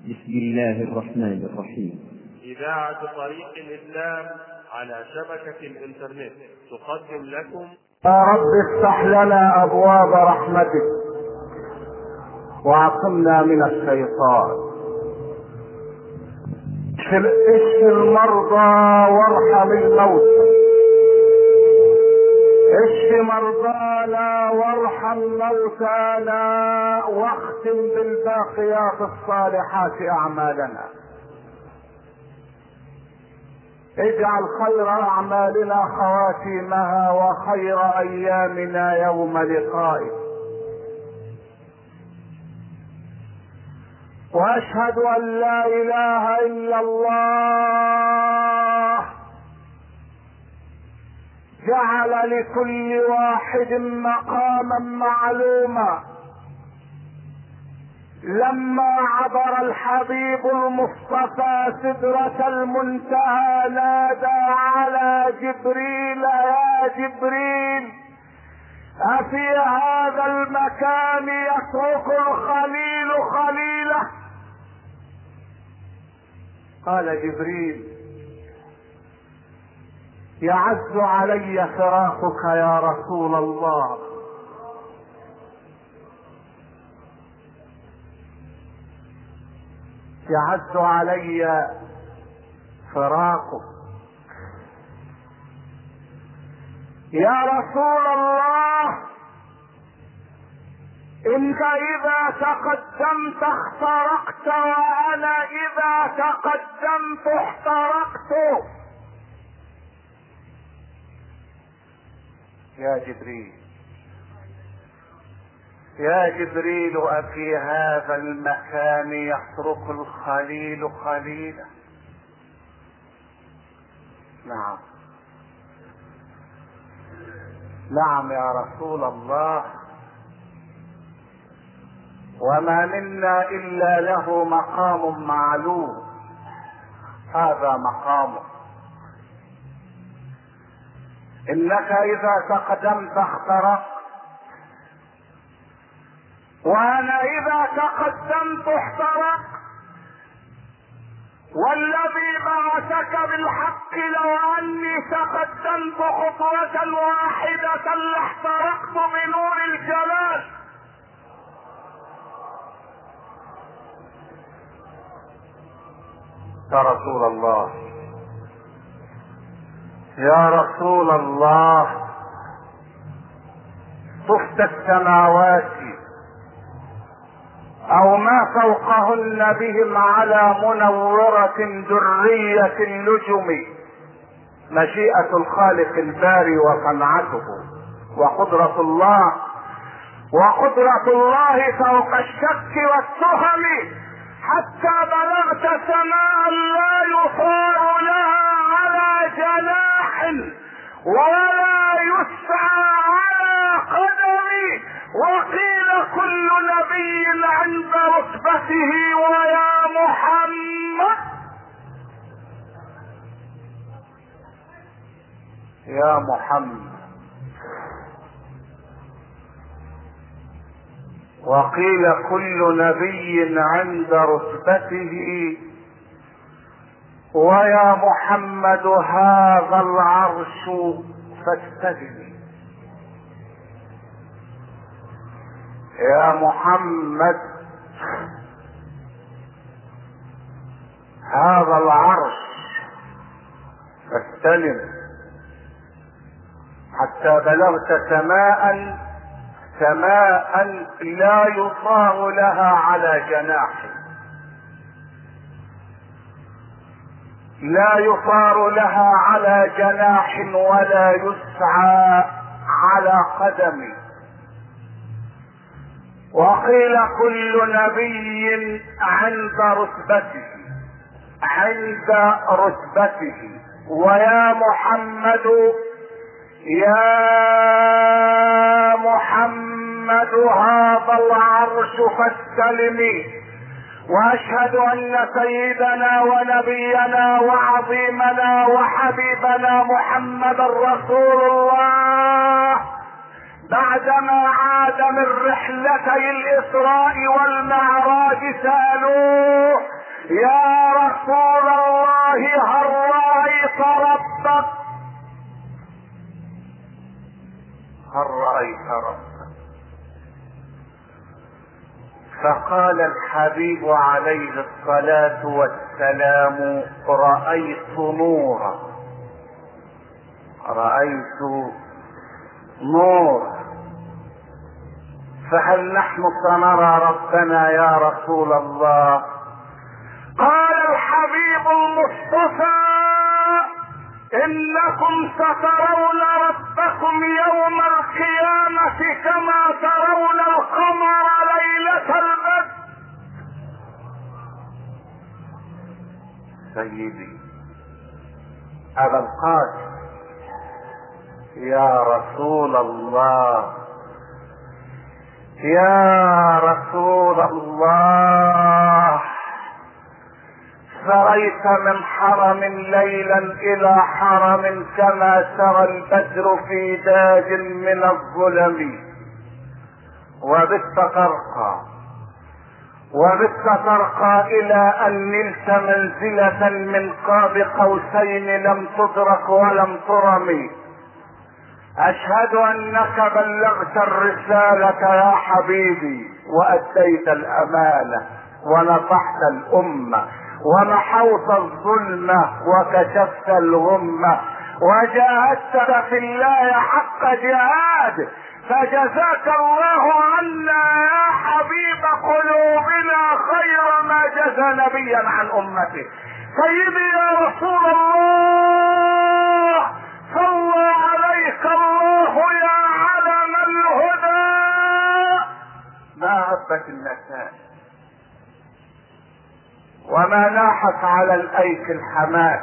بسم الله الرحمن الرحيم إذاعة طريق الإسلام على شبكة الإنترنت تقدم لكم يا رب افتح لنا ابواب رحمتك واعصمنا من الشيطان اشف اشف المرضى وارحم الموتى اشف مرضانا وارحم موتانا واختم بالباقيات الصالحات اعمالنا اجعل خير اعمالنا خواتيمها وخير ايامنا يوم لقائك واشهد ان لا اله الا الله جعل لكل واحد مقاما معلوما لما عبر الحبيب المصطفى سدرة المنتهى نادى على جبريل يا جبريل أفي هذا المكان يترك الخليل خليله قال جبريل يعز علي فراقك يا رسول الله يعز علي فراقك يا رسول الله انت اذا تقدمت اخترقت وانا اذا تقدمت احترقت يا جبريل يا جبريل أفي هذا المكان يترك الخليل خليلا نعم نعم يا رسول الله وما منا إلا له مقام معلوم هذا مقامه إنك إذا تقدمت اخترقت وانا اذا تقدمت احترق والذي بعثك بالحق لو اني تقدمت خطوة واحدة لاحترقت بنور الجلال يا رسول الله يا رسول الله طفت السماوات او ما فوقهن بهم على منورة درية النجم مشيئة الخالق الباري وصنعته وقدرة الله وقدرة الله فوق الشك والتهم حتى بلغت سماء لا يصار لها على جناح ولا يسعى على قدم وقيل كل نبي عند رتبته ويا محمد يا محمد وقيل كل نبي عند رتبته ويا محمد هذا العرش فاستجب يا محمد هذا العرش فاستلم حتى بلغت سماء سماء لا يصار لها على جناح لا يصار لها على جناح ولا يسعى على قدم وقيل كل نبي عند رتبته عند رتبته ويا محمد يا محمد هذا العرش فاستلمي واشهد ان سيدنا ونبينا وعظيمنا وحبيبنا محمد رسول الله بعدما عاد من رحلتي الاسراء والمعراج سالوه يا رسول الله هل رأيت ربك هل رأيت ربك فقال الحبيب عليه الصلاة والسلام رأيت نورا رأيت نورا فهل نحن سنرى ربنا يا رسول الله قال الحبيب المصطفى انكم سترون ربكم يوم القيامة كما ترون القمر ليلة البدر سيدي ابا القاسم يا رسول الله يا رسول الله سريت من حرم ليلا الى حرم كما ترى البدر في داج من الظلم وبت ترقى وبت ترقى الى ان نلت منزلة من قاب قوسين لم تدرك ولم ترم اشهد انك بلغت الرسالة يا حبيبي واديت الامانة ونصحت الامة ومحوت الظلمة وكشفت الغمة وجاهدت في الله حق جهاد فجزاك الله عنا يا حبيب قلوبنا خير ما جزى نبيا عن امته سيدي يا رسول الله صلى عليك الله يا علم الهدى ما هبت النساء وما ناحت على الايك الحمام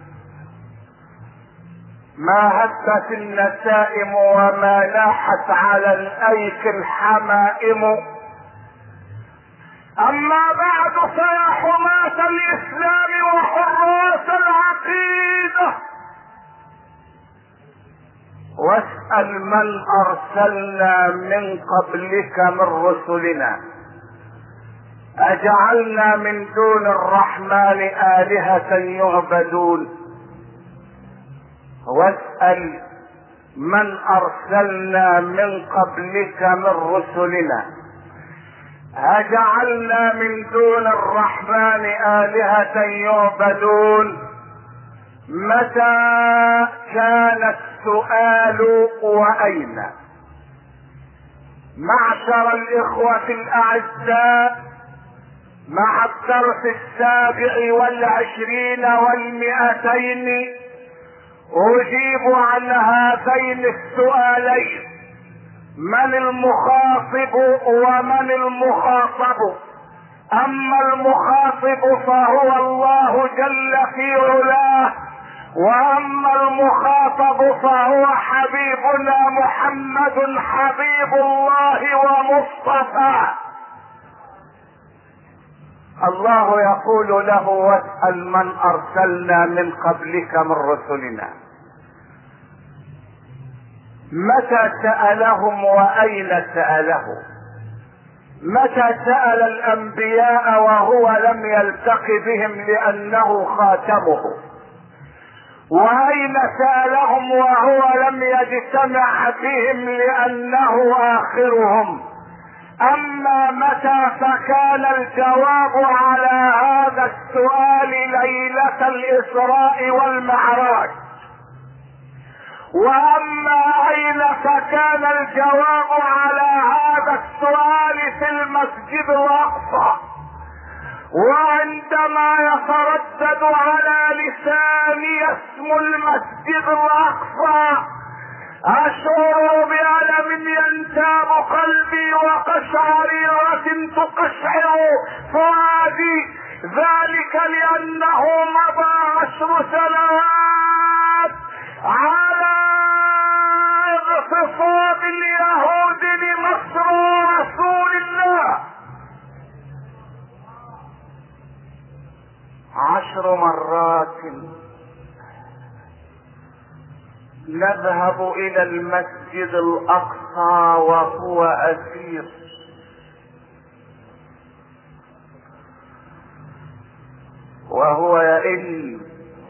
ما هبت النسائم وما ناحت على الايك الحمائم اما بعد فيا حماة الاسلام وحراس العقيده واسأل من ارسلنا من قبلك من رسلنا اجعلنا من دون الرحمن الهة يعبدون واسأل من ارسلنا من قبلك من رسلنا اجعلنا من دون الرحمن الهة يعبدون متى كان السؤال واين معشر الاخوة الاعزاء مع الدرس السابع والعشرين والمئتين اجيب عن هذين السؤالين من المخاطب ومن المخاطب اما المخاطب فهو الله جل في علاه واما المخاطب فهو حبيبنا محمد حبيب الله ومصطفى الله يقول له واسال من ارسلنا من قبلك من رسلنا متى سالهم واين سالهم متى سال الانبياء وهو لم يلتق بهم لانه خاتمه واين سالهم وهو لم يجتمع بهم لانه اخرهم اما متى فكان الجواب على هذا السؤال ليله الاسراء والمعراج واما اين فكان الجواب على هذا السؤال في المسجد الاقصى وعندما يتردد على لساني اسم المسجد الاقصى اشعر بألم ينتاب قلبي وقشعريرة تقشعر فؤادي ذلك لانه مضى عشر سنوات على اغتصاب اليهود لمصر ورسول الله عشر مرات نذهب الى المسجد الاقصى وهو اسير وهو يئن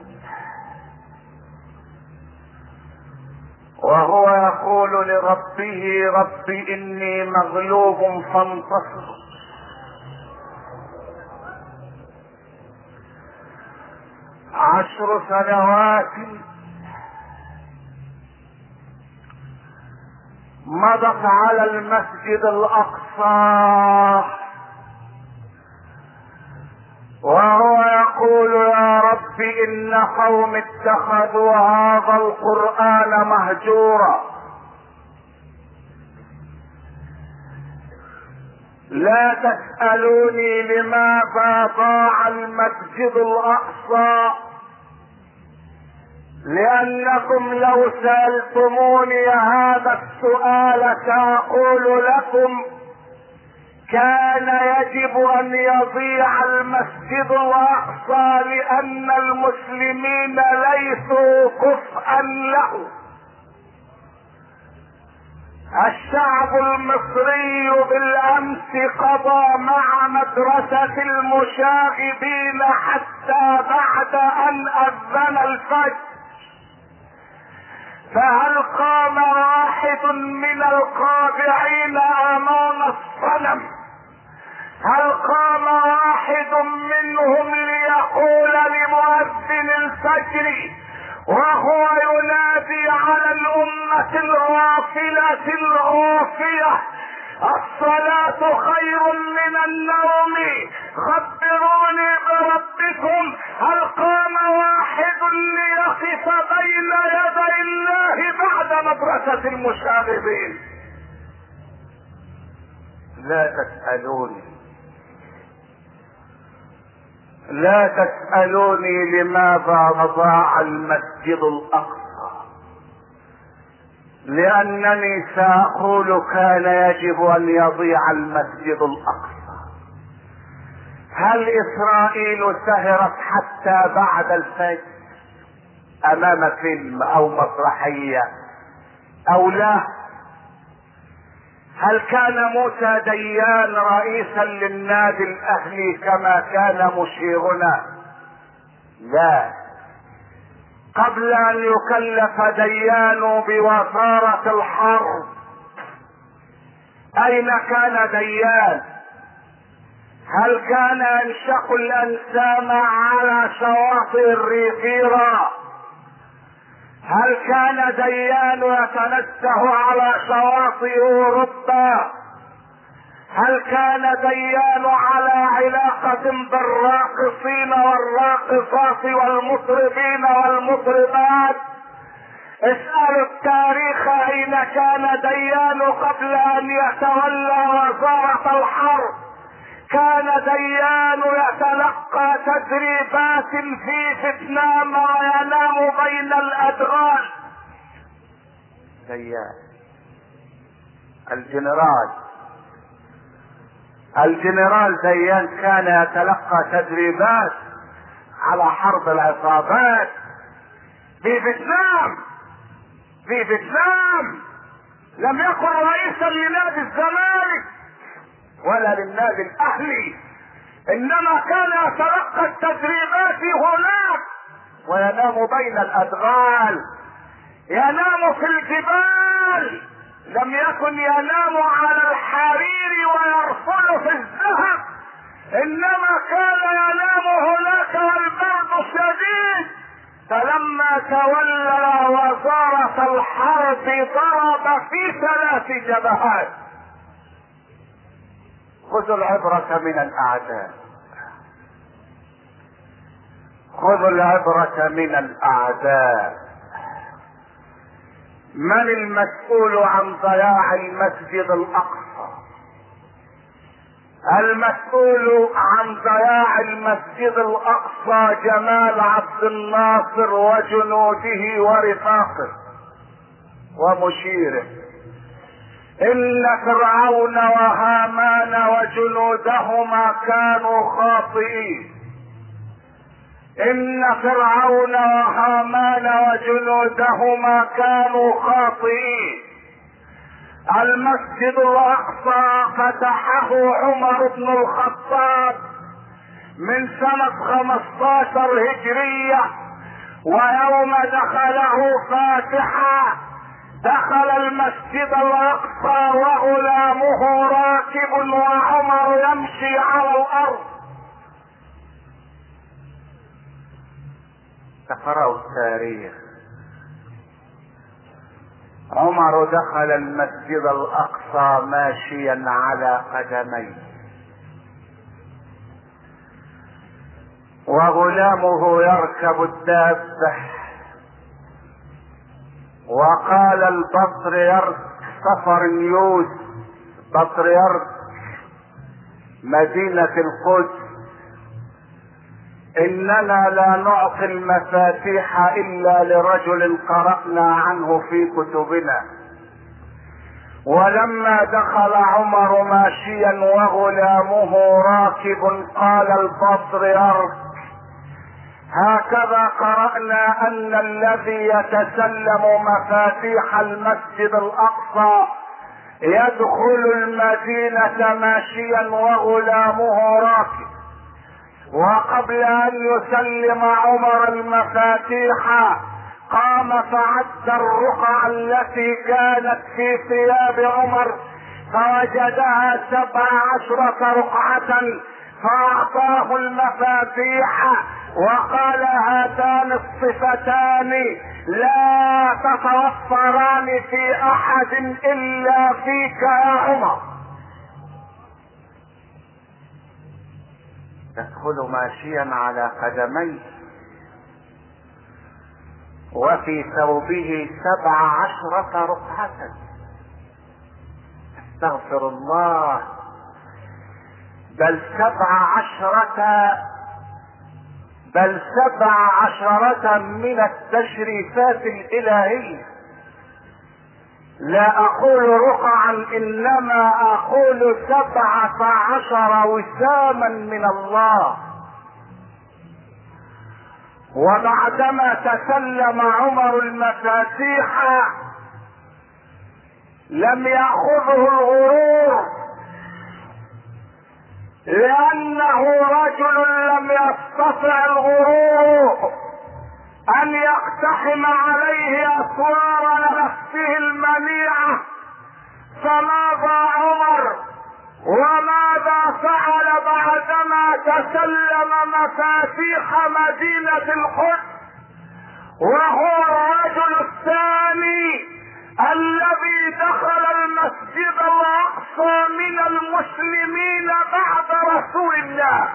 وهو يقول لربه رب اني مغلوب فانتصر عشر سنوات مضت على المسجد الاقصى وهو يقول يا رب ان قوم اتخذوا هذا القران مهجورا لا تسالوني لماذا ضاع المسجد الاقصى لانكم لو سالتموني هذا السؤال ساقول لكم كان يجب ان يضيع المسجد الاقصى لان المسلمين ليسوا كفءا له الشعب المصري بالامس قضى مع مدرسة المشاغبين حتى بعد ان اذن الفجر فهل قام واحد من القابعين امام الصنم هل قام واحد منهم ليقول لمؤذن الفجر وهو ينادي على الأمة الغافلة الغافية الصلاة خير من النوم خبروني بربكم هل قام واحد ليقف بين يدي الله بعد مدرسة المشاغبين لا تسألوني لا تسألوني لماذا ضاع المسجد الأقصى لأنني سأقول كان يجب أن يضيع المسجد الأقصى هل إسرائيل سهرت حتى بعد الفجر أمام فيلم أو مسرحية أو لا هل كان موسى ديان رئيسا للنادي الاهلي كما كان مشيرنا لا قبل ان يكلف ديان بوزارة الحرب اين كان ديان هل كان ينشق الانسام على شواطئ الريفيرا هل كان ديان يتنزه على شواطئ اوروبا هل كان ديان على علاقة بالراقصين والراقصات والمطربين والمطربات اسألوا التاريخ اين كان ديان قبل ان يتولى وزارة الحرب كان ديان يتلقى تدريبات في فيتنام وينام بين الادغال ديان الجنرال الجنرال ديان كان يتلقى تدريبات على حرب العصابات في فيتنام في فيتنام لم يكن رئيسا لنادي الزمالك ولا للنادي الاهلي انما كان يتلقى التدريبات هناك وينام بين الادغال ينام في الجبال لم يكن ينام على الحرير ويرفل في الذهب انما كان ينام هناك والبرد شديد فلما تولى وزارة الحرب ضرب في ثلاث جبهات خذوا العبرة من الأعداء خذوا العبرة من الأعداء من المسؤول عن ضياع المسجد الأقصى المسؤول عن ضياع المسجد الأقصى جمال عبد الناصر وجنوده ورفاقه ومشيره ان فرعون وهامان وجنودهما كانوا خاطئين ان فرعون وهامان وجنودهما كانوا خاطئين المسجد الاقصى فتحه عمر بن الخطاب من سنة 15 هجرية ويوم دخله فاتحا دخل المسجد الاقصى وغلامه راكب وعمر يمشي على الارض تقرأوا التاريخ عمر دخل المسجد الاقصى ماشيا على قدميه وغلامه يركب الدابه وقال البطريرك سفر نيوز بطريرك مدينة القدس اننا لا نعطي المفاتيح الا لرجل قرأنا عنه في كتبنا ولما دخل عمر ماشيا وغلامه راكب قال البطريرك هكذا قرأنا أن الذي يتسلم مفاتيح المسجد الأقصى يدخل المدينة ماشيا وغلامه راكب وقبل أن يسلم عمر المفاتيح قام فعد الرقع التي كانت في ثياب عمر فوجدها سبع عشرة رقعة فأعطاه المفاتيح وقال هاتان الصفتان لا تتوفران في احد الا فيك يا عمر يدخل ماشيا على قدميه وفي ثوبه سبع عشرة رقعة استغفر الله بل سبع عشرة بل سبع عشرة من التشريفات الإلهية لا أقول رقعا إنما أقول سبعة عشر وساما من الله وبعدما تسلم عمر المفاتيح لم يأخذه الغرور لأنه رجل لم يستطع الغرور أن يقتحم عليه أسوار نفسه المنيعة فماذا عمر وماذا فعل بعدما تسلم مفاتيح مدينة القدس وهو الرجل الثاني الذي دخل المسجد الاقصى من المسلمين بعد رسول الله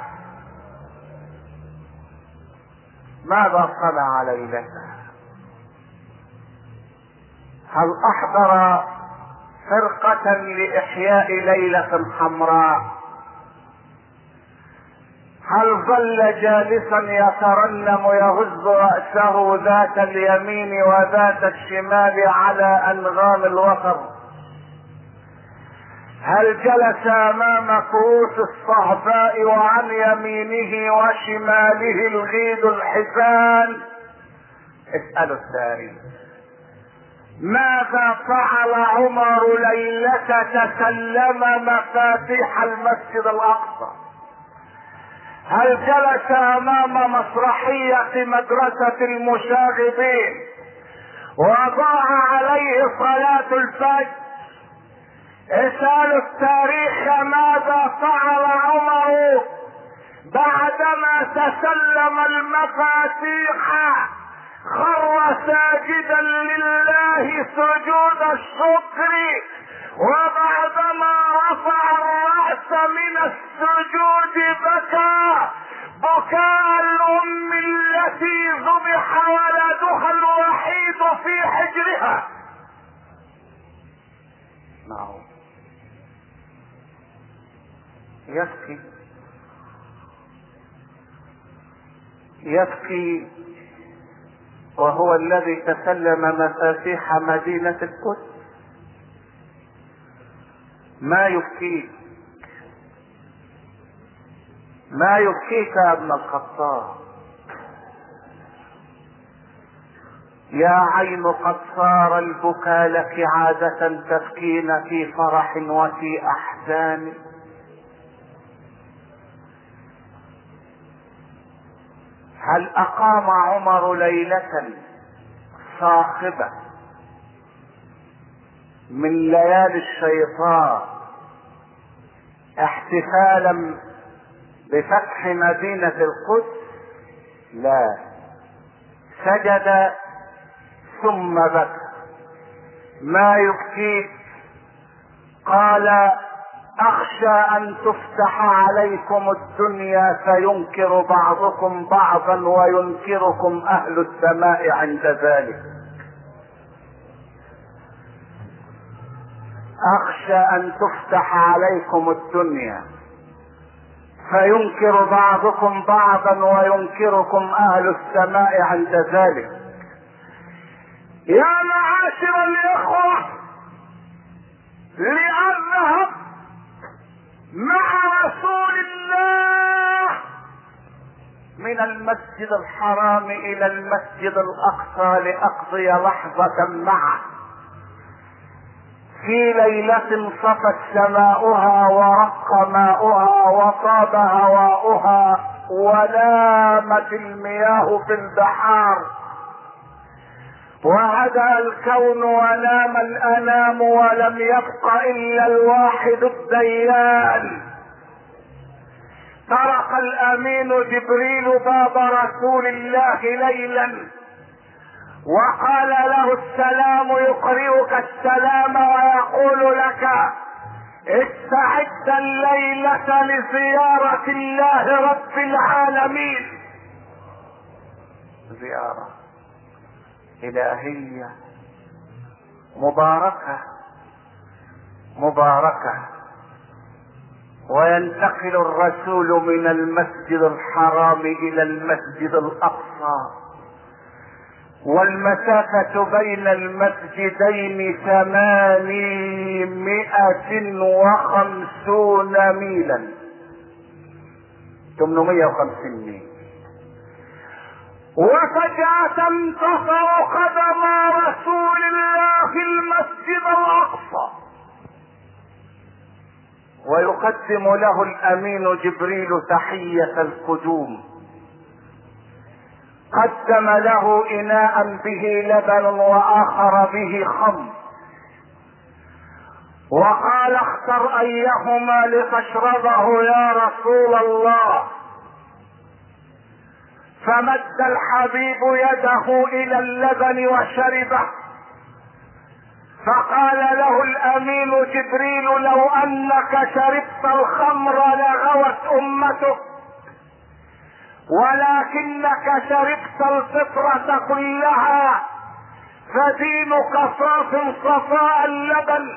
ماذا صنع ليلته هل احضر فرقة لاحياء ليلة حمراء هل ظل جالسا يترنم يهز رأسه ذات اليمين وذات الشمال على أنغام الوتر هل جلس أمام كؤوس الصهباء وعن يمينه وشماله الغيد الحسان اسألوا التاريخ ماذا فعل عمر ليلة تسلم مفاتيح المسجد الأقصى هل جلس امام مسرحية مدرسة المشاغبين وضاع عليه صلاة الفجر اسألوا التاريخ ماذا فعل عمر بعدما تسلم المفاتيح خر ساجدا لله سجود الشكر وبعدما رفع الرأس من السجود بكى بكاء الأم التي ذبح ولدها الوحيد في حجرها نعم يبكي يبكي وهو الذي تسلم مفاتيح مدينة القدس ما يبكيك ما يبكيك يا ابن الخطاب يا عين قد صار البكى لك عادة تبكين في فرح وفي أحزان هل اقام عمر ليله صاخبه من ليالي الشيطان احتفالا بفتح مدينه القدس لا سجد ثم بكى ما يبكيك قال اخشى ان تفتح عليكم الدنيا فينكر بعضكم بعضا وينكركم اهل السماء عند ذلك اخشى ان تفتح عليكم الدنيا فينكر بعضكم بعضا وينكركم اهل السماء عند ذلك يا معاشر الاخوه لأذهب مع رسول الله من المسجد الحرام إلى المسجد الأقصى لأقضي لحظة معه في ليلة صفت سماؤها ورق ماؤها وطاب هواؤها ونامت المياه في البحار وهدى الكون ونام الانام ولم يبق الا الواحد الديان طرق الامين جبريل باب رسول الله ليلا وقال له السلام يقرئك السلام ويقول لك استعد الليلة لزيارة الله رب العالمين زيارة إلهية مباركة مباركة وينتقل الرسول من المسجد الحرام إلى المسجد الأقصى والمسافة بين المسجدين ثمانمائة وخمسون ميلا ثمانمائة وخمسين ميل وفجأة انتصر قدم رسول الله المسجد الأقصى ويقدم له الأمين جبريل تحية القدوم قدم له إناء به لبن وآخر به خمر وقال اختر أيهما لتشربه يا رسول الله فمد الحبيب يده الى اللبن وشربه فقال له الامين جبريل لو انك شربت الخمر لغوت امتك ولكنك شربت الفطرة كلها فدينك صاف صفاء اللبن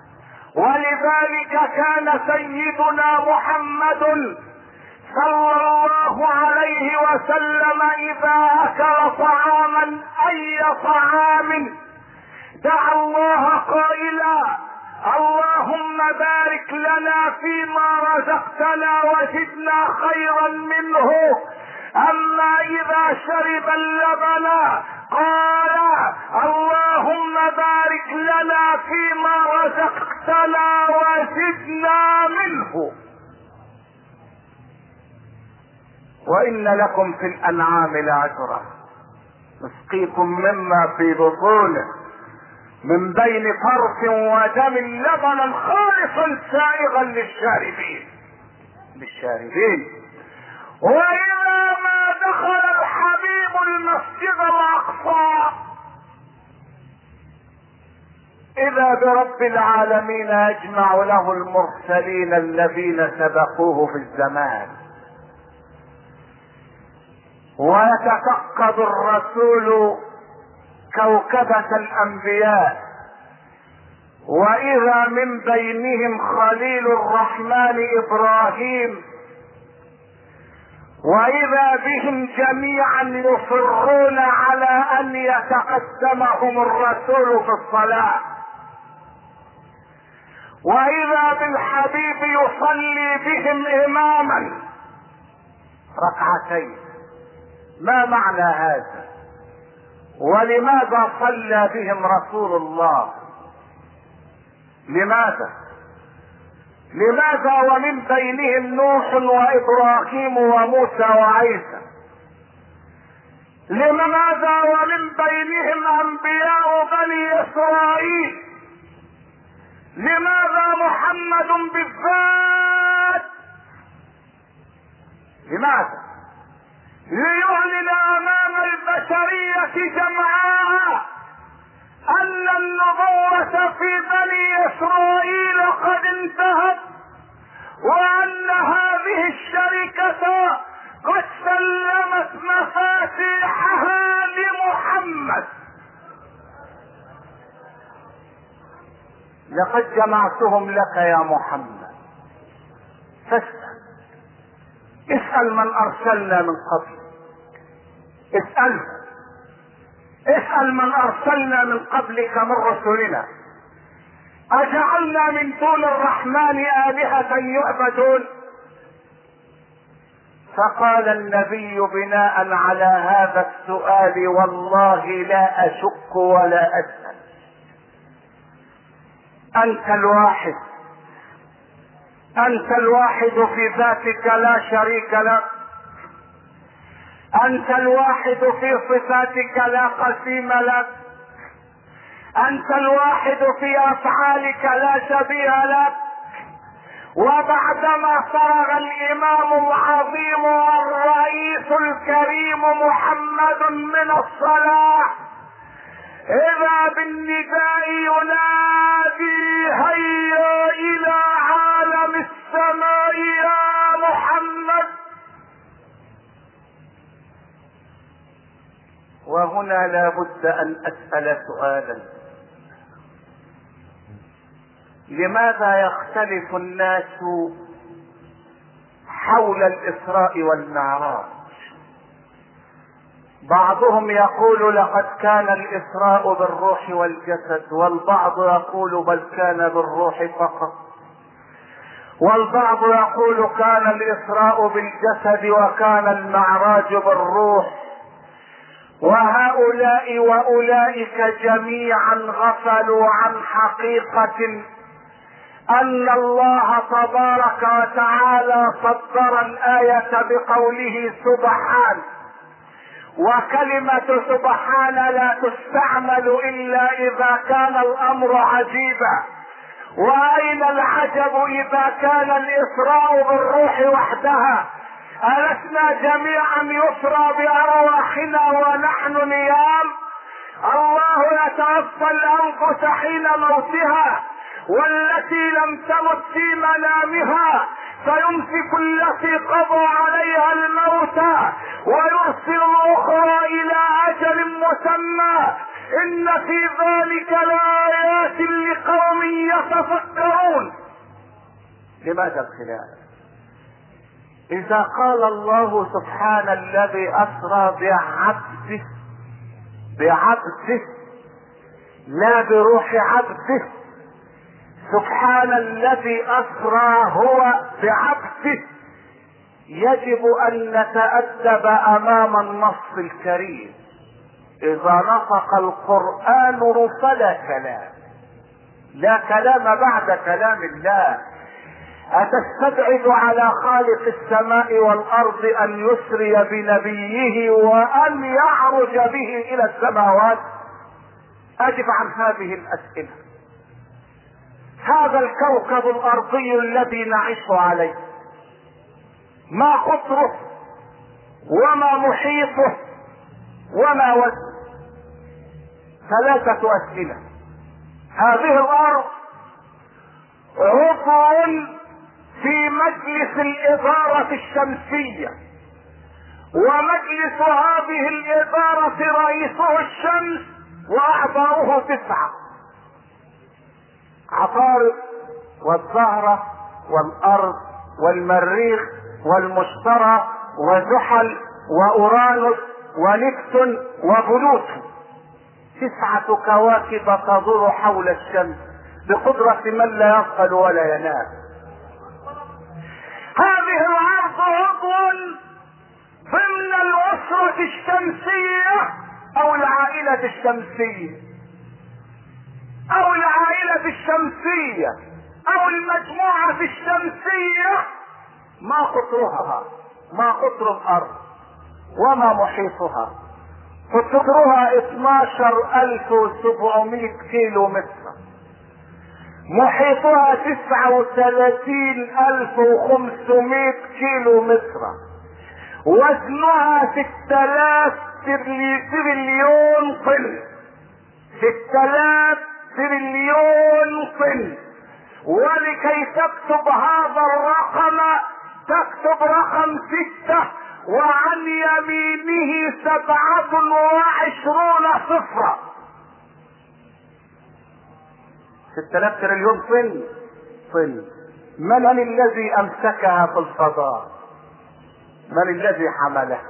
ولذلك كان سيدنا محمد صلى الله عليه وسلم اذا اكل طعاما اي طعام دعا الله قائلا اللهم بارك لنا فيما رزقتنا وزدنا خيرا منه اما اذا شرب اللبن قال اللهم بارك لنا فيما رزقتنا وزدنا منه وان لكم في الانعام لعشرة نسقيكم مما في بطونه من بين فرث ودم لبنا خالصا سائغا للشاربين للشاربين واذا ما دخل الحبيب المسجد الاقصى اذا برب العالمين يجمع له المرسلين الذين سبقوه في الزمان ويتفقد الرسول كوكبة الانبياء واذا من بينهم خليل الرحمن ابراهيم واذا بهم جميعا يصرون على ان يتقدمهم الرسول في الصلاه واذا بالحبيب يصلي بهم اماما ركعتين ما معنى هذا ولماذا صلى بهم رسول الله لماذا لماذا ومن بينهم نوح وابراهيم وموسى وعيسى لماذا ومن بينهم انبياء بني اسرائيل لماذا محمد بالذات لماذا ليعلن امام البشريه جمعاء ان النبوه في بني اسرائيل قد انتهت وان هذه الشركه قد سلمت مفاتيحها لمحمد لقد جمعتهم لك يا محمد فاسأل اسأل من أرسلنا من قبل اسأله اسأل من أرسلنا من قبلك من رسلنا أجعلنا من دون الرحمن آلهة يعبدون فقال النبي بناء على هذا السؤال والله لا أشك ولا أسأل أنت الواحد أنت الواحد في ذاتك لا شريك لك أنت الواحد في صفاتك لا قسيم لك أنت الواحد في أفعالك لا شبيه لك وبعدما فرغ الإمام العظيم والرئيس الكريم محمد من الصلاة إذا بالنداء ينادي هيا إلى عالم السماء يا محمد وهنا لا بد أن أسأل سؤالا لماذا يختلف الناس حول الإسراء والمعراج بعضهم يقول لقد كان الإسراء بالروح والجسد والبعض يقول بل كان بالروح فقط والبعض يقول كان الإسراء بالجسد وكان المعراج بالروح وهؤلاء وأولئك جميعا غفلوا عن حقيقة أن الله تبارك وتعالى صدر الآية بقوله سبحانه وكلمة سبحان لا تستعمل إلا إذا كان الأمر عجيبا وأين العجب إذا كان الإسراء بالروح وحدها ألسنا جميعا يسرى بأرواحنا ونحن نيام الله يتوفى الأنفس حين موتها والتي لم تمت في منامها فيمسك التي قضى عليها الموت ويرسل الاخرى الى اجل مسمى ان في ذلك لايات لقوم يتفكرون لماذا الخلاف اذا قال الله سبحان الذي اسرى بعبده بعبده لا بروح عبده سبحان الذي اسرى هو بعبده يجب ان نتادب امام النص الكريم اذا نطق القران فلا كلام لا كلام بعد كلام الله أتستبعد على خالق السماء والأرض أن يسري بنبيه وأن يعرج به إلى السماوات أجب عن هذه الأسئلة هذا الكوكب الارضي الذي نعيش عليه ما قطره وما محيطه وما وزنه ثلاثة أسئلة هذه الأرض عضو في مجلس الإدارة الشمسية ومجلس هذه الإدارة رئيسه الشمس وأعضاؤه تسعة عطارد والزهرة والأرض والمريخ والمشترى وزحل وأورانوس ونكتون وبلوتو تسعة كواكب تدور حول الشمس بقدرة من لا يغفل ولا ينام هذه الأرض عضو ضمن الأسرة الشمسية أو العائلة الشمسية او العائلة الشمسية او المجموعة الشمسية ما قطرها ما قطر الارض وما محيطها قطرها 12700 كيلو متر محيطها 39500 كيلو متر وزنها 6000 تريليون طن 6000 تريليون طن ولكي تكتب هذا الرقم تكتب رقم ستة وعن يمينه سبعة وعشرون صفرا ستة آلاف تريليون طن طن من الذي أمسكها في الفضاء من الذي حملها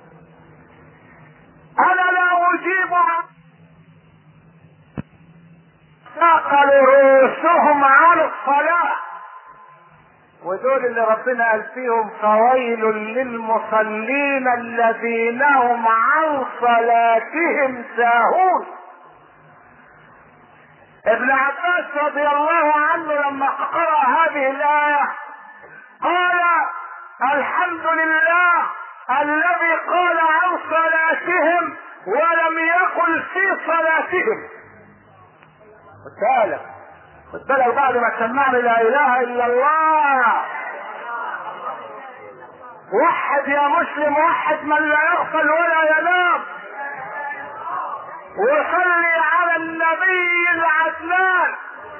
أنا لا أجيب عن ثقل رؤوسهم على الصلاة ودول اللي ربنا قال فيهم فويل للمصلين الذين هم عن صلاتهم ساهون ابن عباس رضي الله عنه لما قرأ هذه الآية قال الحمد لله الذي قال عن صلاتهم ولم يقل في صلاتهم خد بالك خد بالك بعد ما سمعنا لا اله الا الله وحد يا مسلم وحد من لا يغفل ولا ينام وصلي على النبي العدنان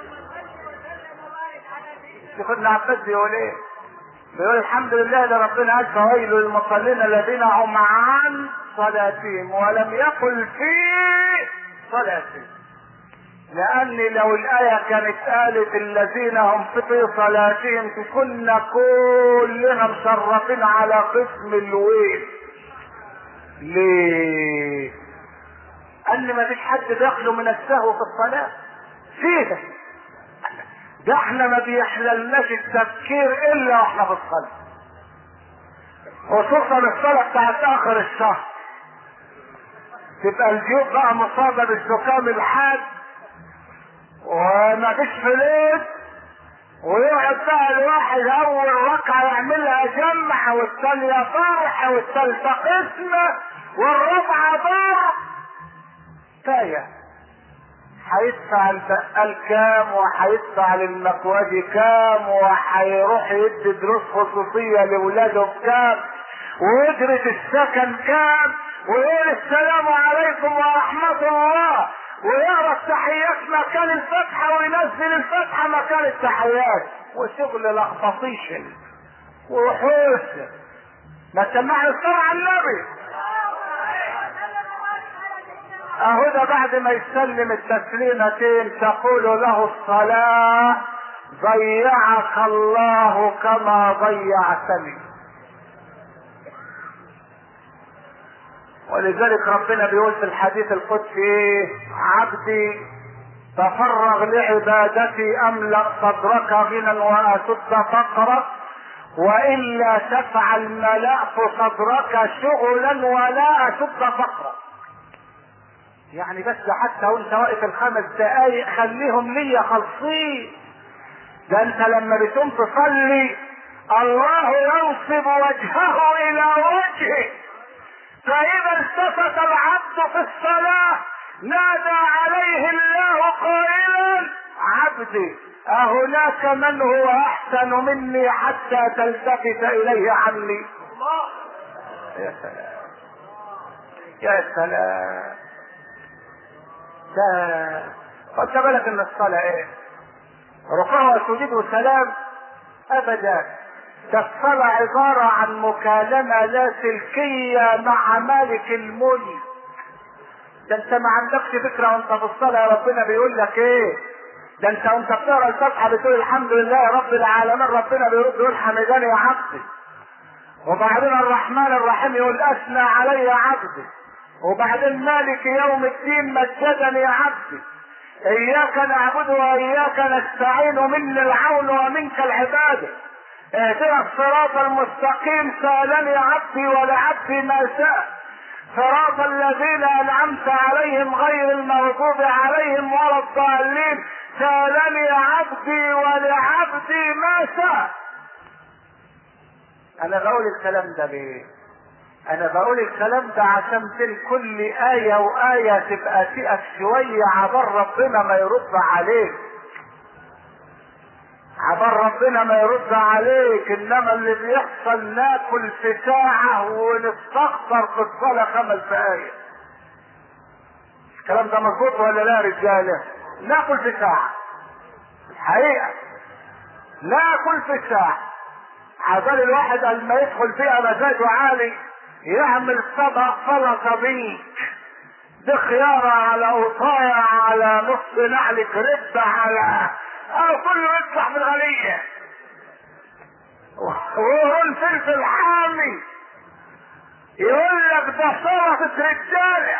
شوف ابن عباس بيقول ايه بيقول الحمد لله ده ربنا قال فويل للمصلين الذين هم عن صلاتهم ولم يقل في صلاتهم لان لو الايه كانت قالت الذين هم في صلاتهم كنا كلنا مشرفين على قسم الويل ليه قال ما فيش حد بيخلو من السهو في الصلاه فيه ده احنا ما بيحللناش التفكير الا واحنا في الصلاه خصوصا الصلاه بتاعت اخر الشهر تبقى الجيوب بقى مصابه بالزكام الحاد وما فيش فلوس ويقعد بقى الواحد اول ركعه يعملها جمع والثانيه فرح والثالثه قسمه والرابعه ضرب كفايه هيدفع البقال كام وهيدفع للمكواجي كام وهيروح يدي دروس خصوصيه لاولاده بكام ويدرس السكن كام ويقول السلام عليكم ورحمه الله ويقرا التحيات مكان الفتحه وينزل الفتحه مكان التحيات وشغل لخبطيشن وحوش ما سمعنا الصلاة على النبي اهو ده بعد ما يسلم التسليمتين تقول له الصلاة ضيعك الله كما ضيعتني ولذلك ربنا بيقول في الحديث القدسي ايه عبدي تفرغ لعبادتي املا صدرك غنى واسد فقرك والا تفعل ملأت صدرك شغلا ولا اشد فقرك يعني بس حتى وانت واقف الخمس دقايق خليهم ليا خالصين ده انت لما بتقوم تصلي الله ينصب وجهه الى وجهك فاذا التفت العبد في الصلاه نادى عليه الله قائلا عبدي أهناك من هو أحسن مني حتى تلتفت إليه عني الله يا سلام يا سلام ده خد بالك ان الصلاة ايه ركوع وسجود وسلام ابدا ده الصلاة عبارة عن مكالمة لاسلكية مع مالك الملك ده انت ما عندكش فكرة وانت في الصلاة يا ربنا بيقول لك ايه ده انت وانت بتقرا الفاتحة بتقول الحمد لله رب العالمين ربنا بيرد يقول حمداني يا عبدي وبعدين الرحمن الرحيم يقول اثنى علي عبدي وبعدين مالك يوم الدين مجدني عبدي اياك نعبد واياك نستعين مني العون ومنك العباده اهدنا الصراط المستقيم سالني عبدي ولعبدي ما سال صراط الذين انعمت عليهم غير المغضوب عليهم ولا الضالين سالني عبدي ولعبدي ما سال انا بقول الكلام ده ليه انا بقول الكلام ده عشان بين كل آية وآية تبقى تقف شوية عبر ربنا ما يرد عليك عبر ربنا ما يرد عليك انما اللي بيحصل ناكل في ساعة ونستخسر في الصلاة خمس دقايق الكلام ده مظبوط ولا لا يا رجالة ناكل في ساعة الحقيقة ناكل في ساعة عبال الواحد قبل ما يدخل فيها مزاجه عالي يعمل طبق سلطة بيك بخيارة على قطاية على نص نعل كريب على أو كله يطلع من الغنية وهو فلفل حامي يقول لك ده سلطة رجالة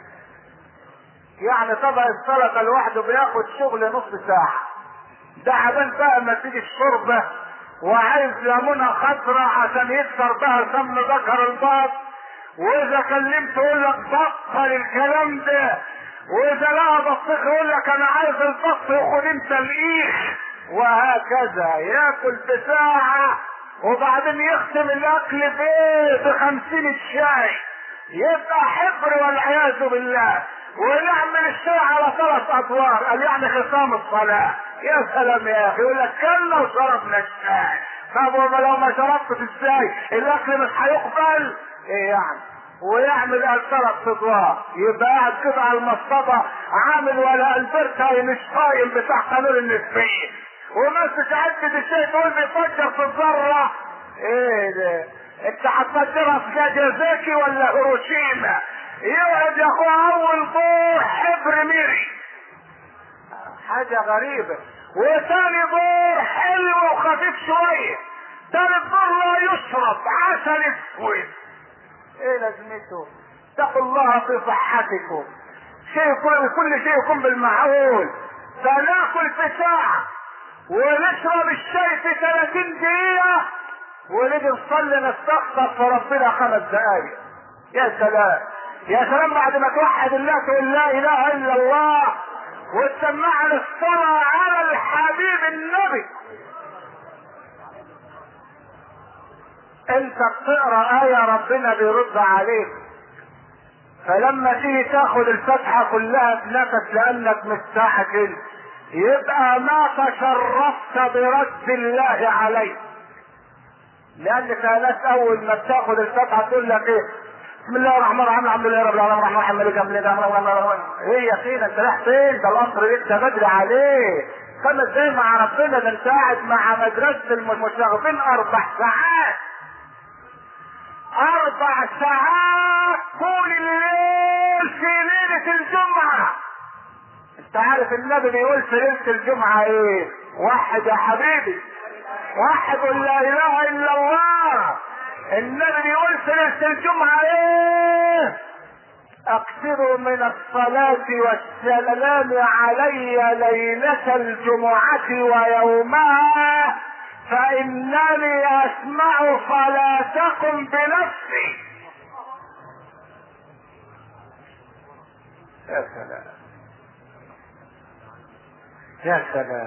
يعني طبق السلطة لوحده بياخد شغل نص ساعة ده عبال بقى ما تيجي الشوربة وعايز ليمونة خضراء عشان يكسر بها سم ذكر الباط واذا كلمت يقول لك بطل الكلام ده واذا لقى بطيخ يقول لك انا عايز البط وخد انت الايخ وهكذا ياكل في ساعة وبعدين يختم الاكل بايه بخمسين الشاي يبقى حبر والعياذ بالله ونعمل الشاي على ثلاث ادوار قال يعني خصام الصلاة يا سلام يا اخي يقول لك كلنا وشربنا الشاي طب لو ما شربت الشاي الاكل مش هيقبل ايه يعني ويعمل ثلاث ادوار يبقى قاعد كده على المصطبة عامل ولا البرتا مش قايم بتاع قانون النسبية وماسك عدة الشاي تقول بيفجر في الذرة ايه ده انت هتفجرها في ناجازاكي ولا هيروشيما يقعد يا اخويا اول دور حبر ميري حاجة غريبة وثاني دور حلو وخفيف شوية ثالث دور لا يشرب عسل اسود ايه لازمته اتقوا الله في صحتكم شيء يكون كل شيء يكون بالمعقول فناكل في ساعة ونشرب الشاي في 30 دقيقة ونيجي نصلي نستغفر في ربنا خمس دقايق يا سلام يا سلام بعد ما توحد الله تقول لا اله الا الله وتسمعنا الصلاة على الحبيب النبي انت بتقرا آية ربنا بيرد عليك فلما تيجي تاخد الفتحة كلها بنفس لانك مستعجل يبقى ما تشرفت برد الله عليك لان كانت اول ما بتاخد الفتحة تقول لك ايه بسم الله الرحمن الرحيم الحمد لله رب العالمين الرحمن الرحيم مالك يوم الدين ايه يا سيدي انت رايح فين ده القصر لسه بدري عليه خمس دقايق مع ربنا ده انت قاعد مع مدرسة المشاغبين اربع ساعات اربع ساعات طول الليل في ليلة الجمعة انت عارف النبي بيقول في ليلة الجمعة ايه واحد يا حبيبي واحد قل لا اله الا الله النبي بيقول في ليلة الجمعة ايه اكثروا من الصلاة والسلام علي ليلة الجمعة ويومها فإنني أسمع صلاتكم بنفسي يا سلام يا سلام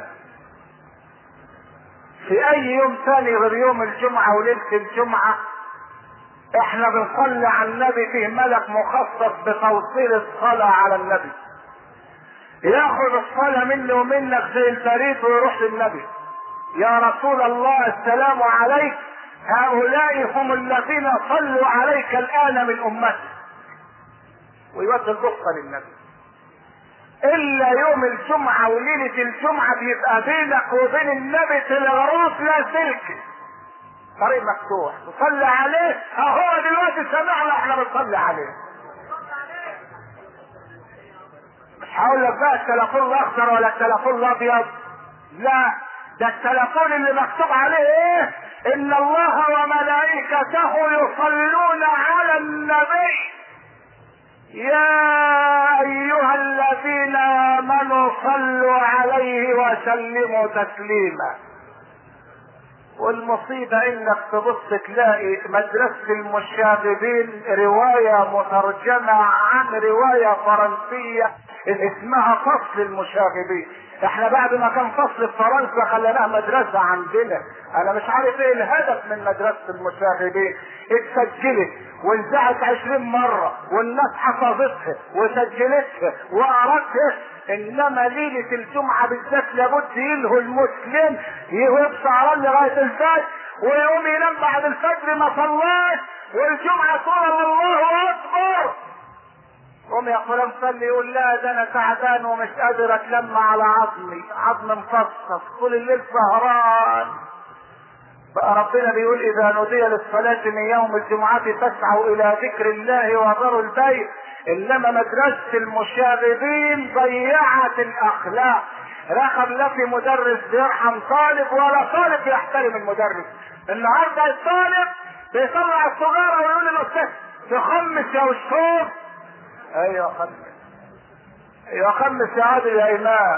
في أي يوم ثاني غير يوم الجمعة وليلة الجمعة احنا بنصلي على النبي فيه ملك مخصص بتوصيل الصلاة على النبي ياخد الصلاة مني ومنك زي البريد ويروح للنبي يا رسول الله السلام عليك هؤلاء هم الذين صلوا عليك الآن من أمتك ويودي القصة للنبي إلا يوم الجمعة وليلة الجمعة بيبقى بينك وبين النبي تلغراف لا سلك طريق مفتوح تصلي عليه اهو دلوقتي سمعنا احنا بنصلي عليه مش هقول لك بقى التليفون الاخضر ولا التليفون الابيض لا ده التليفون اللي مكتوب عليه ايه ان الله وملائكته يصلون على النبي يا ايها الذين امنوا صلوا عليه وسلموا تسليما والمصيبة انك تبص تلاقي مدرسة المشاغبين رواية مترجمة عن رواية فرنسية اسمها فصل المشاغبين احنا بعد ما كان فصل في فرنسا خليناها مدرسة عندنا انا مش عارف ايه الهدف من مدرسة المشاغبين اتسجلت وانزعت عشرين مرة والناس حفظتها وسجلتها وقرتها انما ليلة الجمعة بالذات لابد يلهوا المسلم يوقف سهران لغاية الفجر ويقوم ينام بعد الفجر ما صلاش والجمعة تقول الله اكبر قوم يا فلان صلي يقول لا ده انا تعبان ومش قادر اتلم على عظمي عظم مفصص طول الليل سهران بقى ربنا بيقول اذا نودي للصلاة من يوم الجمعة فاسعوا الى ذكر الله وذروا البيع انما مدرسة المشاغبين ضيعت الاخلاق رقم لا في مدرس بيرحم طالب ولا طالب بيحترم المدرس النهارده الطالب بيطلع السجارة ويقول للاستاذ تخمس يا وشوف ايوه خمس ايوه خمس يا عادل يا امام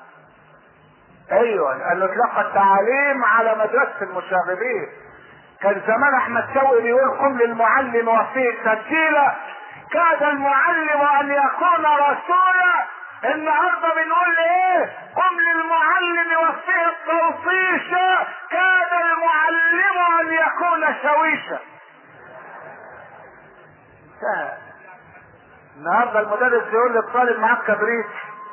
ايوه لانه تلقى التعاليم على مدرسه المشاغبين كان زمان احمد شوقي بيقول قم للمعلم وفيه التسجيله كاد المعلم ان يكون رسولا النهارده بنقول ايه قم للمعلم وفيه التوصيشه كاد المعلم ان يكون شويشا انتهى النهارده المدرس يقول للطالب معاك كبريت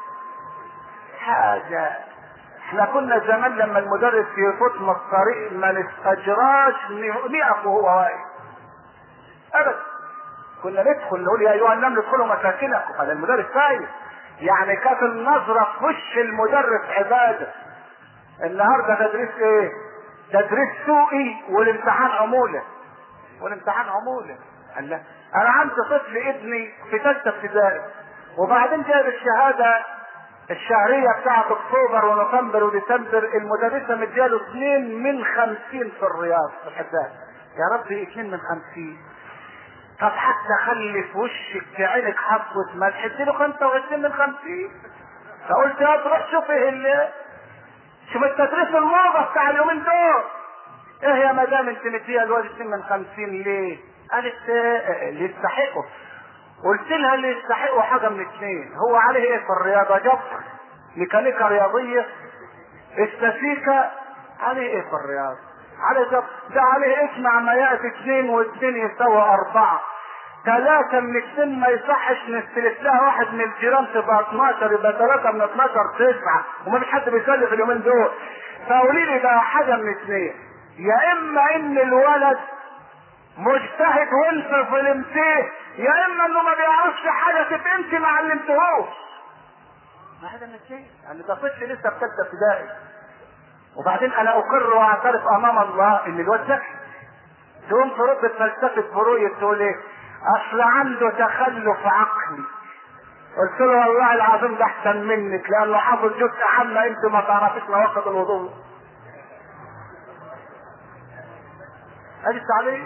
حاجه احنا كنا زمان لما المدرس يفوتنا الطريق ما نستجراش نقف وهو واقف ابدا كنا ندخل نقول يا ايها النمل ادخلوا مساكنكم هذا المدرس فايز يعني كانت النظرة في وش المدرس عبادة النهاردة تدريس ايه تدريس سوقي والامتحان عمولة والامتحان عمولة الله انا عندي طفل ابني في ثالثة ابتدائي وبعدين جايب الشهادة الشهرية بتاعت اكتوبر ونوفمبر وديسمبر المدرسة مدياله اثنين من خمسين في الرياض في الحساب يا ربي اثنين من خمسين طب حتى خلي في وشك عينك حبة ما تحط له 25 من 50 فقلت يا تروح شوف ايه اللي شوف التدريس الموضة بتاع اليومين دول ايه يا مدام انت مديها الواد 2 من 50 ليه؟ قالت اه اللي يستحقه قلت لها اللي يستحقه حاجة من اثنين هو عليه ايه في الرياضة جبر ميكانيكا رياضية استاتيكا عليه ايه في الرياضة على جب ده عليه اسم عمليات اثنين واثنين يساوي اربعة ثلاثة من اثنين ما يصحش نستلف لها واحد من الجيران تبقى 12 يبقى ثلاثة من 12 تسعة وما فيش حد بيسلف اليومين دول فقولي لي بقى حاجة من اثنين يا اما ان الولد مجتهد وانت في الامتحان يا اما انه ما بيعرفش حاجة تبقى انت ما علمتهوش ما هذا من اثنين يعني ده طفل لسه في ثالثة ابتدائي وبعدين انا اقر واعترف امام الله ان الواد ذكي تقوم ترد فلسفه فرويد تقول ايه اصل عنده تخلف عقلي قلت له والله العظيم ده احسن منك لانه حافظ جزء عامة انت ما تعرفش مواقف الوضوء ادي التعليق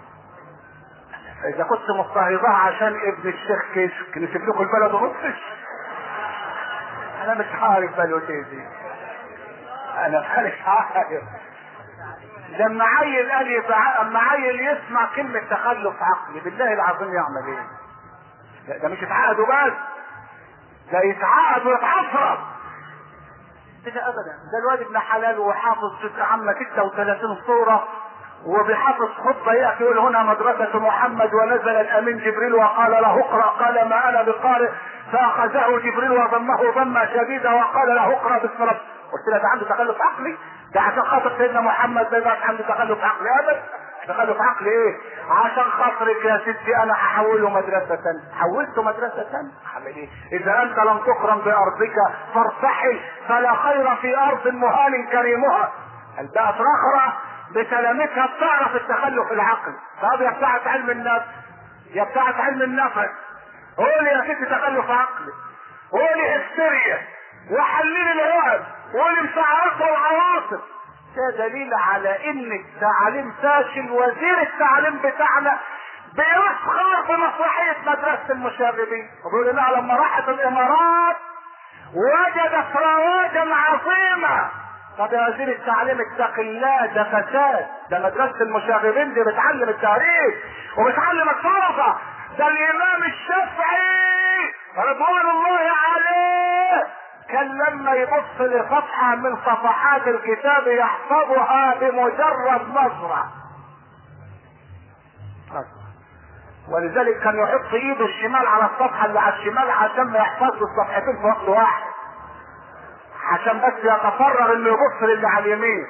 اذا كنت مضطهدها عشان ابن الشيخ كشك نسيب لكم البلد ونصش انا مش عارف بلوتي دي انا مش عارف لما عيل قال يتع... اما عيل يسمع كلمة تخلف عقلي بالله العظيم يعمل ايه؟ ده, ده مش يتعقد وبس ده يتعقد ويتعفرط كده ابدا ده الواد ابن حلال وحافظ جزء عامة 36 صورة وبحافظ خطبة يأتي يقول هنا مدرسة محمد ونزل الأمين جبريل وقال له اقرأ قال ما أنا بقارئ فأخذه جبريل وضمه ضمة شديدة وقال له اقرأ باسم رب قلت له ده عنده تخلف عقلي ده عشان خاطر سيدنا محمد ما يبقاش عنده تخلف عقلي ابدا تخلف عقلي ايه عشان خاطرك يا ستي انا هحوله مدرسة تانية حولته مدرسة تانية اعمل ايه اذا انت لم تكرم بارضك فارتحل فلا خير في ارض مهان كريمها البقت رخرة بسلامتها بتعرف التخلف العقلي طب يا بتاعت علم النفس يا بتاعت علم النفس قولي يا ستي تخلف عقلي قولي هستيريا وحللي العقد قولي مساعدة العواصف ده دليل على ان التعليم فاشل وزير التعليم بتاعنا بيسخر بمصلحية مدرسة المشاغبين وبيقول لنا لما راحت الامارات وجدت رواجا عظيمة طب يا وزير التعليم اتق الله ده فساد ده مدرسة المشاغبين دي بتعلم التاريخ وبتعلم الطلبة ده الامام الشافعي رضوان الله عليه كان لما يبص لصفحة من صفحات الكتاب يحفظها بمجرد نظرة ولذلك كان يحط ايده الشمال على الصفحة اللي على الشمال عشان ما يحفظش الصفحتين في وقت واحد عشان بس يتفرغ انه يبص للي على اليمين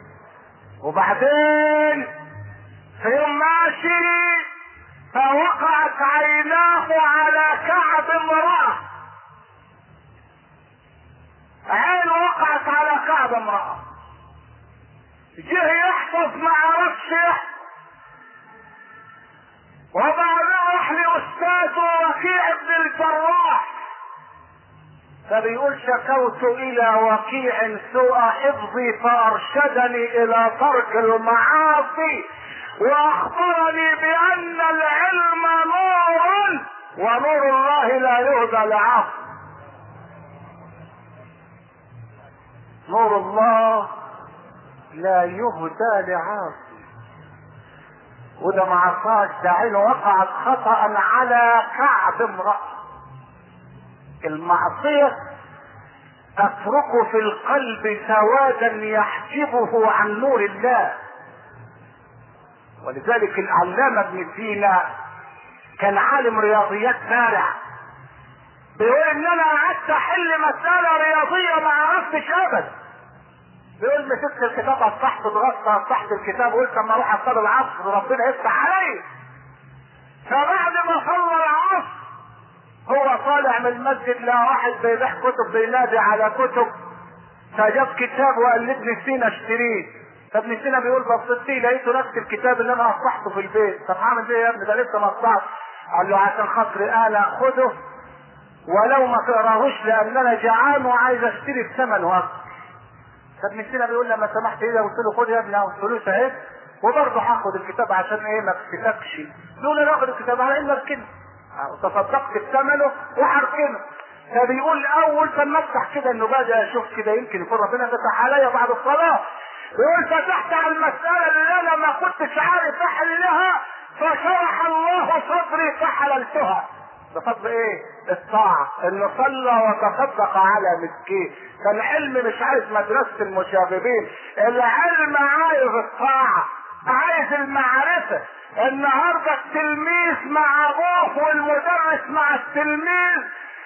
وبعدين في يوم ماشي فوقعت عيناه على كعب امرأة عين وقعت على كعب امرأة جه يحفظ ما عرفش يحفظ وبعدين راح لاستاذه وكيع بن الجراح فبيقول شكوت الى وكيع سوء حفظي فارشدني الى ترك المعاصي واخبرني بان العلم نور ونور الله لا يهدى لعاصي نور الله لا يهدى لعاصي وده ما عصاش ده عينه وقعت خطأ على كعب امرأة المعصية تترك في القلب سوادا يحجبه عن نور الله ولذلك العلامة ابن سينا كان عالم رياضيات بارع بيقول ان انا قعدت احل مسألة رياضية ما عرفتش ابدا بيقول مسكت الكتاب اصحت ضغطت اصحت الكتاب وقلت اما اروح اصلي العصر ربنا يفتح علي فبعد ما صلى العصر هو طالع من المسجد لا واحد بيبيع كتب بينادي على كتب فجاب كتاب وقال لابن سينا اشتريه فابن سينا بيقول بصيت فيه لقيته نفس الكتاب اللي انا اصحته في البيت طب هعمل ايه يا ابني ده لسه ما اصحت قال له عشان خاطري انا خده ولو ما تقراهوش لان انا جعان وعايز اشتري الثمن واكل فابن سينا بيقول لما سمحت ايه قلت له خد يا ابني اهو فلوس اهي وبرضه هاخد الكتاب عشان ايه ما تفتكش دول انا اخد الكتاب على اني اركنه تصدقت بثمنه وهركنه فبيقول اول لما افتح كده انه بدا اشوف كده يمكن يكون ربنا فتح عليا بعد الصلاه بيقول فتحت على المساله اللي انا ما كنتش عارف احللها فشرح الله صدري فحللتها بفضل ايه الطاعة انه صلى وتصدق على مسكين فالعلم مش عايز مدرسة المشاغبين العلم عايز الطاعة عايز المعرفة النهاردة التلميذ مع ابوه والمدرس مع التلميذ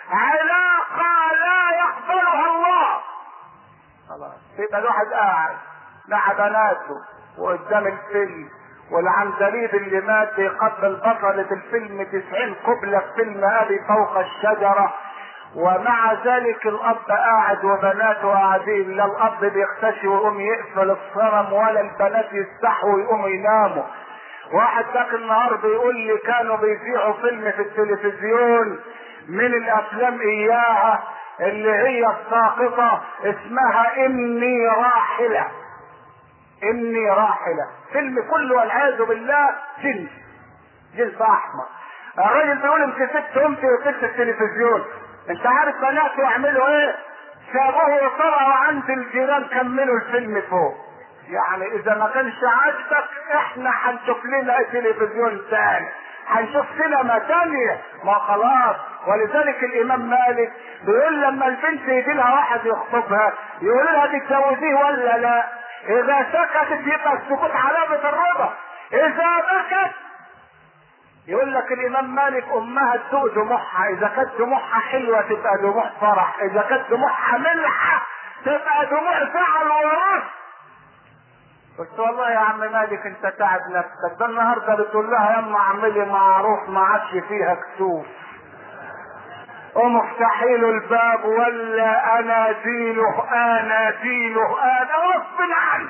علاقة لا يقبلها الله خلاص يبقى الواحد قاعد مع بناته وقدام الفيلم والعندليب اللي مات بيقبل بطلة الفيلم تسعين قبلة في فيلم أبي فوق الشجرة ومع ذلك الأب قاعد وبناته قاعدين لا الأب بيختشي ويقوم يقفل الصنم ولا البنات يستحوا ويقوموا يناموا واحد ذاك النهار بيقول لي كانوا بيذيعوا فيلم في التلفزيون من الأفلام إياها اللي هي الساقطة اسمها إني راحلة اني راحلة فيلم كله والعياذ بالله جنس جنس احمر الراجل بيقول انت ست قمت وقفت التلفزيون انت عارف بناته يعملوا ايه سابوه وطلعوا عند الجيران كملوا الفيلم فوق يعني اذا ما كانش عاجبك احنا هنشوف لنا تلفزيون تاني هنشوف سينما تانية ما خلاص ولذلك الامام مالك بيقول لما البنت يجي لها واحد يخطبها يقول لها تتجوزيه ولا لا اذا سكتت يبقى السكوت علامة الرضا اذا بكت يقول لك الامام مالك امها تسوق دموعها اذا كانت دموعها حلوة تبقى دموع فرح اذا كانت دموعها ملحة تبقى دموع زعل ورث قلت والله يا عم مالك انت تعب نفسك ده النهارده بتقول لها يما اعملي معروف ما عادش فيها كسوف قوم افتحي له الباب ولا انا دينه انا دينه انا غصب عني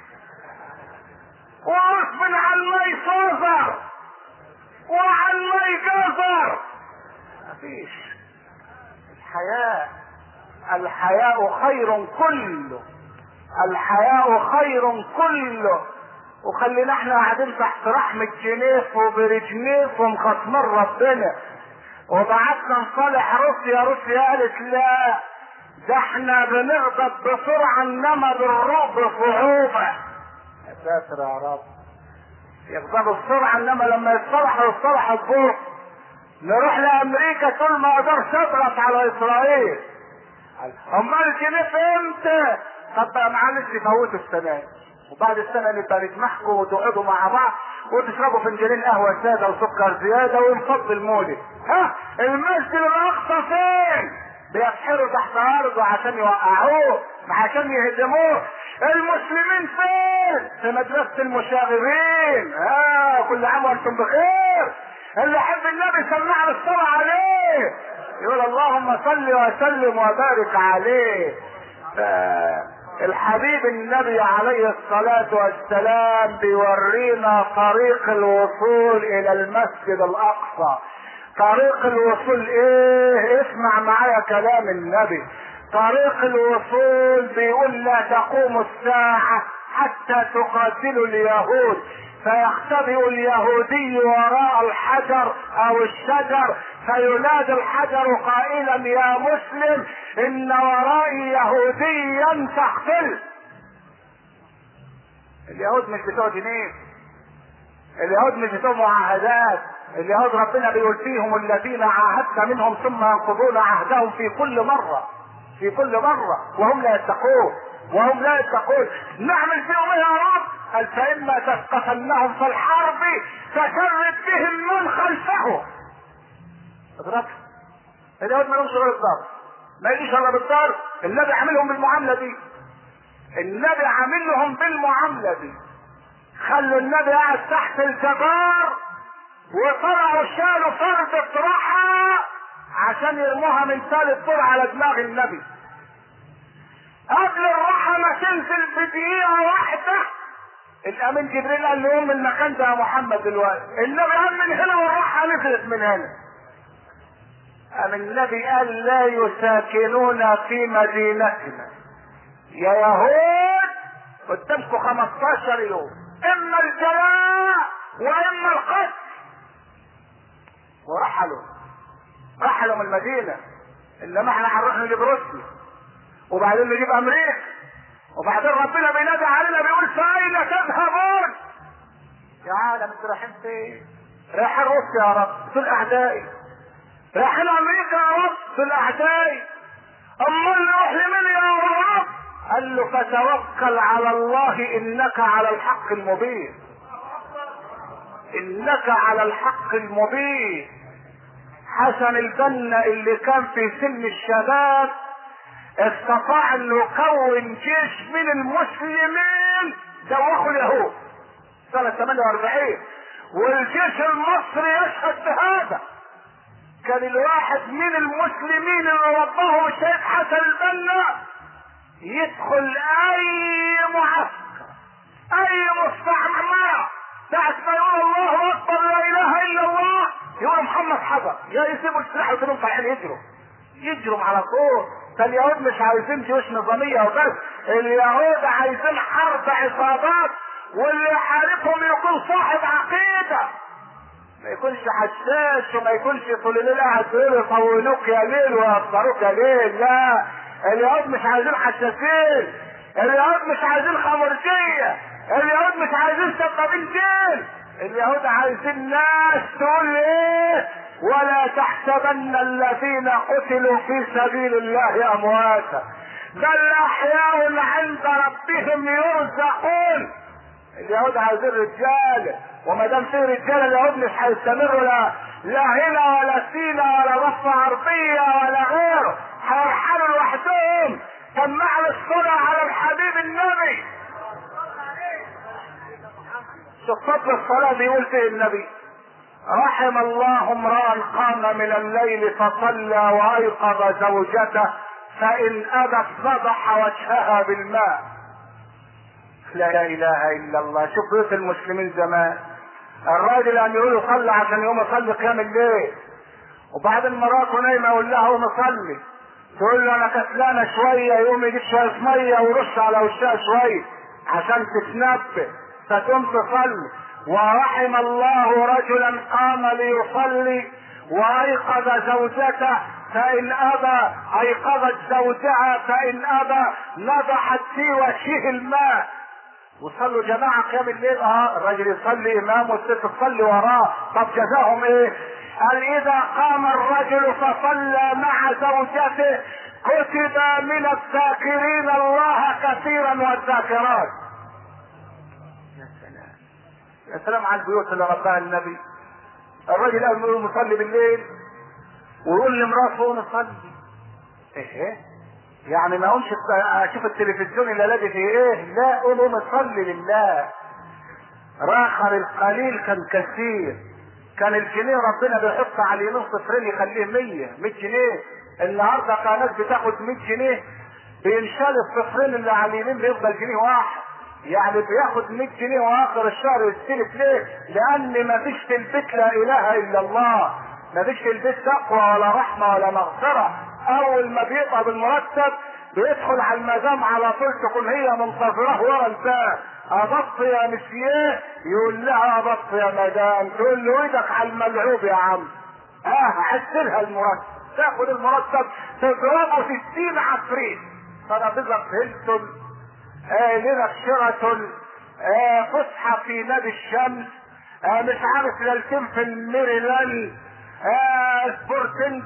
وغصب عن ما يصازر وعن ما يجازر مفيش الحياء الحياء خير كله الحياء خير كله وخلينا احنا قاعدين تحت رحمة جنيف وبرجنيف ومخصمين ربنا وبعتنا نصالح روسيا روسيا قالت لا ده احنا بنغضب بسرعة انما بنروح بصعوبة يا ساتر يا رب يغضبوا بسرعة انما لما يتصلحوا يتصلحوا ببطء نروح لامريكا تقول ما اقدرش اضغط على اسرائيل امال الجنيه فهمت طب بقى معلش فوتوا السنه وبعد السنه نبقى نجمعكم وتقعدوا مع بعض وتشربوا فنجانين قهوه ساده وسكر زياده وينفض المولد ها المسجد الاقصى فين بيسحروا تحت ارضه عشان يوقعوه عشان يهدموه المسلمين فين في مدرسه المشاغبين ها كل عام وانتم بخير اللي يحب النبي سمعنا الصلاه عليه يقول اللهم صل وسلم وبارك عليه الحبيب النبي عليه الصلاة والسلام بيورينا طريق الوصول الى المسجد الاقصى طريق الوصول ايه اسمع معايا كلام النبي طريق الوصول بيقول لا تقوم الساعة حتى تقاتلوا اليهود فيختبئ اليهودي وراء الحجر او الشجر فينادي الحجر قائلا يا مسلم ان ورائي يهوديا فاقتل اليهود مش بتوع جنيه اليهود مش بتوع معاهدات اليهود ربنا بيقول فيهم الذين عاهدت منهم ثم ينقضون عهدهم في كل مرة في كل مرة وهم لا يتقون وهم لا يتقون نعمل فيهم ايه يا رب قال فإما تثقفنهم في الحرب فشرد بهم من خلفهم ادرك اليهود ما لهمش غير الضرب ما يجيش الا بالضرب النبي عاملهم بالمعامله دي النبي عاملهم بالمعامله دي خلوا النبي قاعد تحت الجبار وطلعوا شالوا فرد الطرحه عشان يرموها من ثالث دور على دماغ النبي قبل الراحه ما تنزل بدقيقه واحده الامين جبريل قال له من المكان ده يا محمد دلوقتي النبي قال من هنا والراحه نزلت من هنا أم النبي قال لا يساكنون في مدينتنا يا يهود قدامكم 15 يوم اما الجلاء واما القتل ورحلوا رحلوا من المدينه انما احنا هنروح نجيب روسيا وبعدين نجيب امريكا وبعدين ربنا بينادي علينا بيقول فاين تذهبون يا عالم انتوا رايحين فين؟ رايحين روسيا يا رب دول اعدائي رايحين امريكا يا رب دول اعدائي امال نروح لمين يا رب؟ قال له فتوكل على الله انك على الحق المبين انك على الحق المبين حسن البنا اللي كان في سن الشباب استطاع انه يكون جيش من المسلمين دوخوا اليهود سنة 48 والجيش المصري يشهد بهذا كان الواحد من المسلمين اللي ربهم الشيخ حسن البنا يدخل اي معسكر اي مستعمرة بعد ما يقول الله اكبر لا اله الا الله يقول محمد حضر يا يسيبوا السلاح ويسيبهم طالعين يجروا يجروا على طول فاليهود مش عايزين جيوش نظامية وبس اليهود عايزين حرب عصابات واللي يحاربهم يكون صاحب عقيدة ما يكونش حشاش وما يكونش طول الليل قاعد تقول يطولوك يا ليل ويقدروك يا ليل لا اليهود مش عايزين حشاشين اليهود مش عايزين خمرجية اليهود مش عايزين سبابين دين اليهود عايزين ناس تقول ايه ولا تحسبن الذين قتلوا في سبيل الله امواتا بل احياء عند ربهم يرزقون اليهود عايزين رجاله وما دام في رجاله اليهود مش هيستمروا لا لا هنا ولا سينا ولا ضفه غربيه ولا غيره هيرحلوا لوحدهم سمعنا الصلاه على الحبيب النبي شوف فضل الصلاه بيقول فيه النبي رحم الله امرا قام من الليل فصلى وايقظ زوجته فان ابت فضح وجهها بالماء لا اله الا الله شوف بيوت المسلمين زمان الراجل قام يقول له صلي عشان يقوم يصلي قيام الليل وبعدين مراته نايمه يقول لها قوم صلي تقول له انا كسلانه شويه يقوم يجيب شويه ميه ويرش على وشها شويه عشان تتنبه فتقوم تصلي ورحم الله رجلا قام ليصلي وايقظ زوجته فان ابى ايقظت زوجها فان ابى نضحت في وجهه الماء وصلوا جماعة قيام الليل اه الراجل يصلي امام والست تصلي وراه طب جزاهم ايه قال اذا قام الرجل فصلى مع زوجته كتب من الذاكرين الله كثيرا والذاكرات يا سلام يا سلام على البيوت اللي رباها النبي الراجل قال له مصلي بالليل ويقول لمراته نصلي ايه يعني ما اقومش اشوف التلفزيون اللي الاقي فيه ايه لا قوم قوم صلي لله راخر القليل كان كثير كان الجنيه ربنا بيحط على اليمين صفرين يخليه 100 100 جنيه النهارده قناه بتاخد 100 جنيه بينشال الصفرين اللي على اليمين بيفضل جنيه واحد يعني بياخد 100 جنيه واخر الشهر يستلف ليه؟ لان ما فيش في البيت لا اله الا الله ما فيش في البيت تقوى ولا رحمه ولا مغفره اول ما بيقبض المرتب بيدخل على المدام على طول تكون هي منتظره ورا الباب ابط يا مسياه يقول لها ابط يا مدام تقول له ايدك على الملعوب يا عم اه عسلها المرتب تاخد المرتب تضربه 60 عفريت ترابيزه هيلتون آه لنا شيراتون آه فسحه في نادي الشمس آه مش عارف ليلتين في الميريلاند آه سبورتنج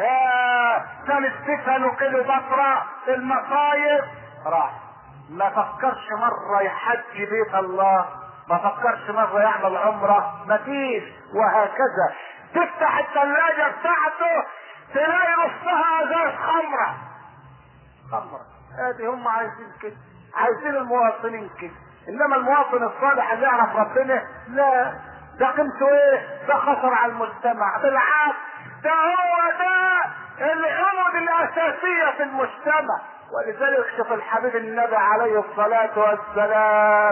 آه سان ستيفانو كيلو بطرة المصايب راح ما فكرش مرة يحج بيت الله ما فكرش مرة يعمل عمرة ما فيش وهكذا تفتح الثلاجة بتاعته تلاقي نصها ازاز خمرة خمرة ادي هم عايزين كده عايزين المواطنين كده انما المواطن الصالح اللي يعرف ربنا لا ده قيمته ايه ده خطر على المجتمع بالعكس ده هو ده العمود الاساسية في المجتمع ولذلك شوف الحبيب النبي عليه الصلاة والسلام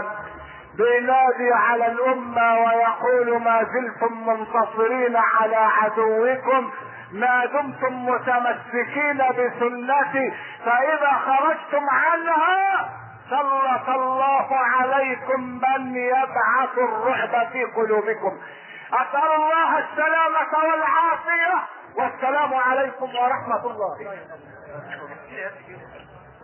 بينادي على الأمة ويقول ما زلتم منتصرين على عدوكم ما دمتم متمسكين بسنتي فإذا خرجتم عنها سلط الله عليكم من يبعث الرعب في قلوبكم أسأل الله السلامة والعافية والسلام عليكم ورحمة الله